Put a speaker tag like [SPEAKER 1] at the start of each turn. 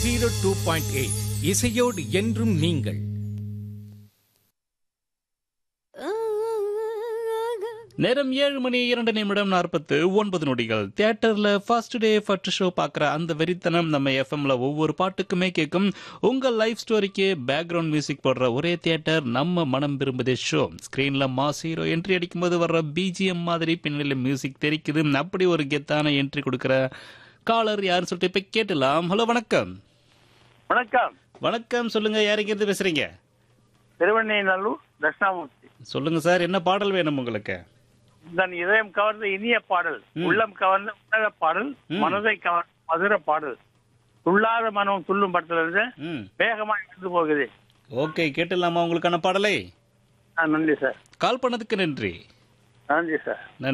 [SPEAKER 1] zero two point eight இசையோடு என்றும் நீங்கள்
[SPEAKER 2] நேரம் ஏழு மணி இரண்டு நிமிடம் நாற்பத்து ஒன்பது நொடிகள் தியேட்டர்ல ஃபர்ஸ்ட் டே ஃபர்ஸ்ட் ஷோ பார்க்குற அந்த வெறித்தனம் நம்ம எஃப்எம்ல ஒவ்வொரு பாட்டுக்குமே கேட்கும் உங்க லைஃப் ஸ்டோரிக்கு பேக்ரவுண்ட் மியூசிக் போடுற ஒரே தியேட்டர் நம்ம மனம் விரும்புதே ஷோ ஸ்கிரீன்ல மாஸ் ஹீரோ என்ட்ரி அடிக்கும்போது வர்ற பிஜிஎம் மாதிரி பின்னணியில மியூசிக் தெரிக்குது அப்படி ஒரு கெத்தான என்ட்ரி கொடுக்குற காலர் யாருன்னு சொல்லிட்டு இப்ப கேட்டலாம் ஹலோ வணக்கம்
[SPEAKER 3] வணக்கம்
[SPEAKER 2] வணக்கம் சொல்லுங்க யாருங்கிறது பேசுறீங்க
[SPEAKER 3] திருவண்ணைநல்லூர் தட்சிணாமூர்த்தி
[SPEAKER 2] சொல்லுங்க சார் என்ன பாடல் வேணும் உங்களுக்கு
[SPEAKER 3] தன் இதயம் கவர்ந்த இனிய பாடல் உள்ளம் கவர்ந்த உன்னத பாடல் மனதை கவர்ந்த மதுர பாடல் துள்ளாத மனம் துள்ளும் படத்துல இருந்து
[SPEAKER 2] ம்
[SPEAKER 3] வேகமா இருந்து போகுது
[SPEAKER 2] ஓகே கேட்டுடலாமா உங்களுக்கான பாடலை
[SPEAKER 3] ஆ, நன்றி சார்
[SPEAKER 2] கால் பண்ணதுக்கு நன்றி
[SPEAKER 3] நன்றி சார்
[SPEAKER 2] நன்றி